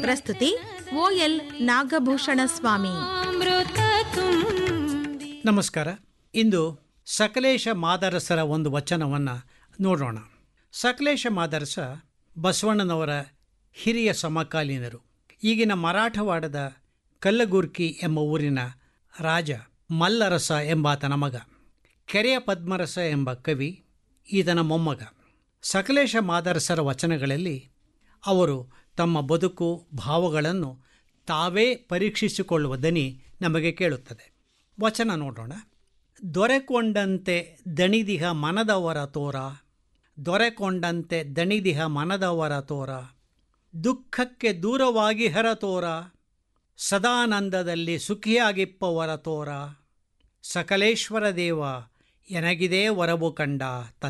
ಪ್ರಸ್ತುತಿ ಓಎಲ್ ನಾಗಭೂಷಣ ಸ್ವಾಮಿ ಅಮೃತ ತುಂಬಿ ನಮಸ್ಕಾರ ಇಂದು ಸಕಲೇಶ ಮಾದರಸರ ಒಂದು ವಚನವನ್ನು ನೋಡೋಣ ಸಕಲೇಶ ಮಾದರಸ ಬಸವಣ್ಣನವರ ಹಿರಿಯ ಸಮಕಾಲೀನರು ಈಗಿನ ಮರಾಠವಾಡದ ಕಲ್ಲಗುರ್ಕಿ ಎಂಬ ಊರಿನ ರಾಜ ಮಲ್ಲರಸ ಎಂಬಾತನ ಮಗ ಕೆರೆಯ ಪದ್ಮರಸ ಎಂಬ ಕವಿ ಈತನ ಮೊಮ್ಮಗ ಸಕಲೇಶ ಮಾದರಸರ ವಚನಗಳಲ್ಲಿ ಅವರು ತಮ್ಮ ಬದುಕು ಭಾವಗಳನ್ನು ತಾವೇ ಪರೀಕ್ಷಿಸಿಕೊಳ್ಳುವ ದನಿ ನಮಗೆ ಕೇಳುತ್ತದೆ ವಚನ ನೋಡೋಣ ದೊರೆಕೊಂಡಂತೆ ದಣಿದಿಹ ಮನದವರ ತೋರ ದೊರೆಕೊಂಡಂತೆ ದಣಿದಿಹ ಮನದವರ ತೋರ ದುಃಖಕ್ಕೆ ದೂರವಾಗಿ ಹರ ತೋರ ಸದಾನಂದದಲ್ಲಿ ಸುಖಿಯಾಗಿಪ್ಪವರ ತೋರ ಸಕಲೇಶ್ವರ ದೇವ ಎನಗಿದೇ ವರವು ಕಂಡ